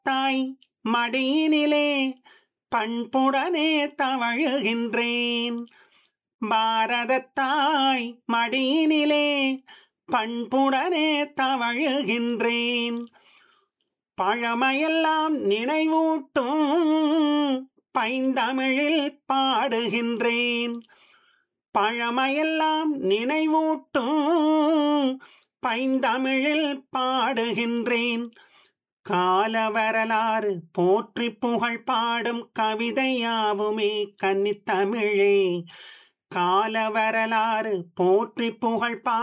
தாய் மடியினிலே பண்புடனே தவழுகின்றேன் பாரத தாய் மடியினிலே பண்புடனே தவழுகின்றேன் பழமையெல்லாம் நினைவூட்டும் பைந்தமிழில் பாடுகின்றேன் பழமையெல்லாம் நினைவூட்டும் பைந்தமிழில் பாடுகின்றேன் கால வரலாறு போற்றி புகழ் பாடும் கவிதையாவுமே கன்னித்தமிழே கால வரலாறு போற்றி புகழ் பா